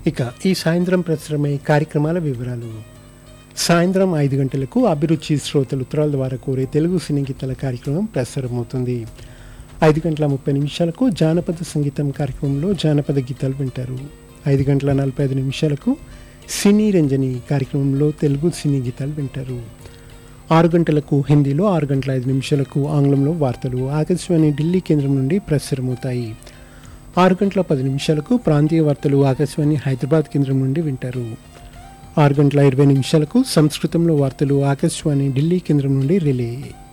ఇక ఈ సాయంత్రం ప్రసారమయ్యే కార్యక్రమాల వివరాలు సాయంత్రం ఐదు గంటలకు అభిరుచి శ్రోతలు ఉత్తరాల ద్వారా కోరే తెలుగు సినీ గీతాల కార్యక్రమం ప్రసారమవుతుంది ఐదు గంటల ముప్పై నిమిషాలకు జానపద సంగీతం కార్యక్రమంలో జానపద గీతాలు వింటారు ఐదు గంటల నలభై ఐదు నిమిషాలకు సినీ రంజని కార్యక్రమంలో తెలుగు సినీ గీతాలు వింటారు ఆరు గంటలకు హిందీలో ఆరు గంటల ఐదు నిమిషాలకు ఆంగ్లంలో వార్తలు ఆకాశవాణి ఢిల్లీ కేంద్రం నుండి ప్రసారమవుతాయి ఆరు గంటల పది నిమిషాలకు ప్రాంతీయ వార్తలు ఆకాశవాణి హైదరాబాద్ కేంద్రం నుండి వింటారు ఆరు గంటల ఇరవై నిమిషాలకు సంస్కృతంలో వార్తలు ఆకాశవాణి ఢిల్లీ కేంద్రం నుండి రిలే